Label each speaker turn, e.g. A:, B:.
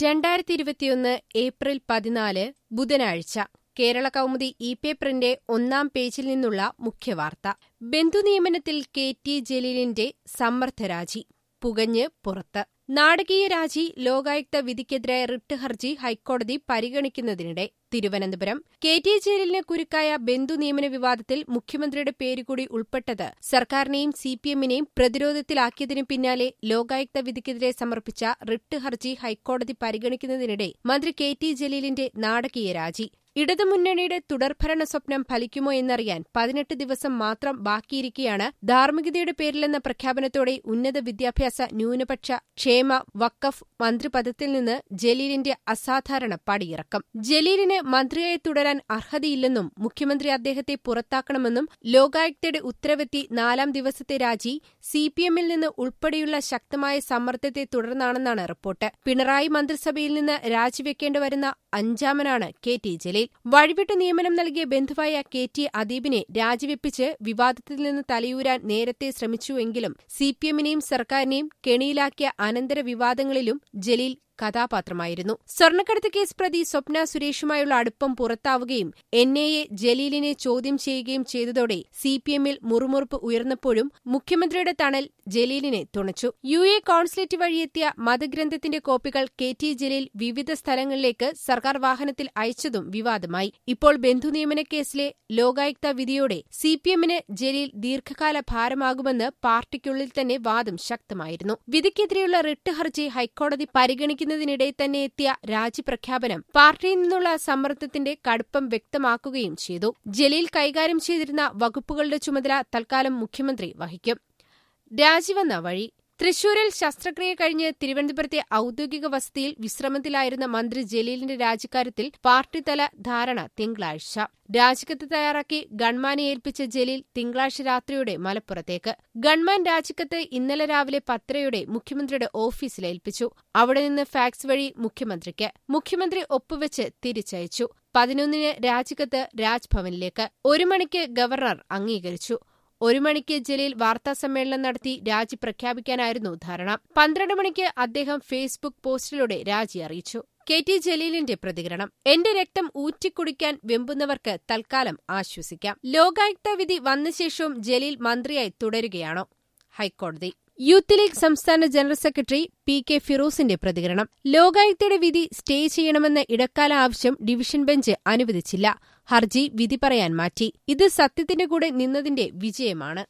A: രണ്ടായിരത്തി ഇരുപത്തിയൊന്ന് ഏപ്രിൽ പതിനാല് ബുധനാഴ്ച കേരള കൗമുദി ഇ പേപ്പറിന്റെ ഒന്നാം പേജിൽ നിന്നുള്ള മുഖ്യവാർത്ത ബന്ധുനിയമനത്തിൽ കെ ടി ജലീലിന്റെ സമ്മർദ്ദരാജി പുകഞ്ഞ് പുറത്ത് നാടകീയ രാജി ലോകായുക്ത വിധിക്കെതിരായ റിട്ട് ഹർജി ഹൈക്കോടതി പരിഗണിക്കുന്നതിനിടെ തിരുവനന്തപുരം കെ ടി ജലീലിന് കുരുക്കായ ബന്ധു നിയമന വിവാദത്തിൽ മുഖ്യമന്ത്രിയുടെ പേരുകൂടി ഉൾപ്പെട്ടത് സർക്കാരിനെയും സി പി എമ്മിനെയും പ്രതിരോധത്തിലാക്കിയതിനു പിന്നാലെ ലോകായുക്ത വിധിക്കെതിരെ സമർപ്പിച്ച റിട്ട് ഹർജി ഹൈക്കോടതി പരിഗണിക്കുന്നതിനിടെ മന്ത്രി കെ ടി ജലീലിന്റെ നാടകീയ രാജി ഇടതുമുന്നണിയുടെ തുടർഭരണ സ്വപ്നം ഫലിക്കുമോ എന്നറിയാൻ പതിനെട്ട് ദിവസം മാത്രം ബാക്കിയിരിക്കെയാണ് ധാർമ്മികതയുടെ പേരിലെന്ന പ്രഖ്യാപനത്തോടെ ഉന്നത വിദ്യാഭ്യാസ ന്യൂനപക്ഷ ക്ഷേമ വക്കഫ് മന്ത്രിപദത്തിൽ നിന്ന് ജലീലിന്റെ അസാധാരണ പടിയിറക്കം ജലീലിന് മന്ത്രിയായി തുടരാൻ അർഹതയില്ലെന്നും മുഖ്യമന്ത്രി അദ്ദേഹത്തെ പുറത്താക്കണമെന്നും ലോകായുക്തയുടെ ഉത്തരവെത്തി നാലാം ദിവസത്തെ രാജി സിപിഎമ്മിൽ നിന്ന് ഉൾപ്പെടെയുള്ള ശക്തമായ സമ്മർദ്ദത്തെ തുടർന്നാണെന്നാണ് റിപ്പോർട്ട് പിണറായി മന്ത്രിസഭയിൽ നിന്ന് രാജിവെക്കേണ്ടി വരുന്ന അഞ്ചാമനാണ് കെ ടി ജലീൽ വഴിവിട്ട് നിയമനം നൽകിയ ബന്ധുവായ കെ ടി അദീബിനെ രാജിവെപ്പിച്ച് വിവാദത്തിൽ നിന്ന് തലയൂരാൻ നേരത്തെ ശ്രമിച്ചുവെങ്കിലും സിപിഎമ്മിനെയും സർക്കാരിനെയും കെണിയിലാക്കിയ അനന്തര വിവാദങ്ങളിലും ജലീൽ കഥാപാത്രമായിരുന്നു സ്വർണ്ണക്കടത്ത് കേസ് പ്രതി സ്വപ്ന സുരേഷുമായുള്ള അടുപ്പം പുറത്താവുകയും എൻ ഐ എ ജലീലിനെ ചോദ്യം ചെയ്യുകയും ചെയ്തതോടെ സിപിഎമ്മിൽ മുറുമുറുപ്പ് ഉയർന്നപ്പോഴും മുഖ്യമന്ത്രിയുടെ തണൽ ജലീലിനെ തുണച്ചു യു എ കോൺസുലേറ്റ് വഴിയെത്തിയ മതഗ്രന്ഥത്തിന്റെ കോപ്പികൾ കെ ടി ജലീൽ വിവിധ സ്ഥലങ്ങളിലേക്ക് സർക്കാർ വാഹനത്തിൽ അയച്ചതും വിവാദമായി ഇപ്പോൾ ബന്ധുനിയമന കേസിലെ ലോകായുക്ത വിധിയോടെ സിപിഎമ്മിന് ജലീൽ ദീർഘകാല ഭാരമാകുമെന്ന് പാർട്ടിക്കുള്ളിൽ തന്നെ വാദം ശക്തമായിരുന്നു വിധിക്കെതിരെയുള്ള റിട്ട് ഹർജി ഹൈക്കോടതി പരിഗണിക്കുന്നതിനിടെ തന്നെ എത്തിയ രാജിപ്രഖ്യാപനം പാർട്ടിയിൽ നിന്നുള്ള സമ്മർദ്ദത്തിന്റെ കടുപ്പം വ്യക്തമാക്കുകയും ചെയ്തു ജലീൽ കൈകാര്യം ചെയ്തിരുന്ന വകുപ്പുകളുടെ ചുമതല തൽക്കാലം മുഖ്യമന്ത്രി വഹിക്കും രാജിവന്ന വഴി തൃശൂരിൽ ശസ്ത്രക്രിയ കഴിഞ്ഞ് തിരുവനന്തപുരത്തെ ഔദ്യോഗിക വസതിയിൽ വിശ്രമത്തിലായിരുന്ന മന്ത്രി ജലീലിന്റെ രാജിക്കാര്യത്തിൽ പാർട്ടിതല ധാരണ തിങ്കളാഴ്ച രാജിക്കത്ത് തയ്യാറാക്കി ഗൺമാനെ ഏൽപ്പിച്ച ജലീൽ തിങ്കളാഴ്ച രാത്രിയോടെ മലപ്പുറത്തേക്ക് ഗൺമാൻ രാജിക്കത്ത് ഇന്നലെ രാവിലെ പത്തരയോടെ മുഖ്യമന്ത്രിയുടെ ഓഫീസിൽ ഏൽപ്പിച്ചു അവിടെ നിന്ന് ഫാക്സ് വഴി മുഖ്യമന്ത്രിക്ക് മുഖ്യമന്ത്രി ഒപ്പുവെച്ച് തിരിച്ചയച്ചു പതിനൊന്നിന് രാജിക്കത്ത് രാജ്ഭവനിലേക്ക് ഒരു മണിക്ക് ഗവർണർ അംഗീകരിച്ചു ഒരു മണിക്ക് ജലീൽ വാർത്താസമ്മേളനം നടത്തി രാജി പ്രഖ്യാപിക്കാനായിരുന്നു ധാരണ പന്ത്രണ്ട് മണിക്ക് അദ്ദേഹം ഫേസ്ബുക്ക് പോസ്റ്റിലൂടെ രാജി അറിയിച്ചു കെ ടി ജലീലിന്റെ പ്രതികരണം എന്റെ രക്തം ഊറ്റിക്കുടിക്കാൻ വെമ്പുന്നവർക്ക് തൽക്കാലം ആശ്വസിക്കാം ലോകായുക്ത വിധി വന്ന ശേഷവും ജലീൽ മന്ത്രിയായി തുടരുകയാണോ ഹൈക്കോടതി യൂത്ത് ലീഗ് സംസ്ഥാന ജനറൽ സെക്രട്ടറി പി കെ ഫിറോസിന്റെ പ്രതികരണം ലോകായുക്തയുടെ വിധി സ്റ്റേ ചെയ്യണമെന്ന ഇടക്കാല ആവശ്യം ഡിവിഷൻ ബെഞ്ച് അനുവദിച്ചില്ല ഹർജി വിധി പറയാൻ മാറ്റി ഇത് സത്യത്തിന്റെ കൂടെ നിന്നതിന്റെ വിജയമാണ്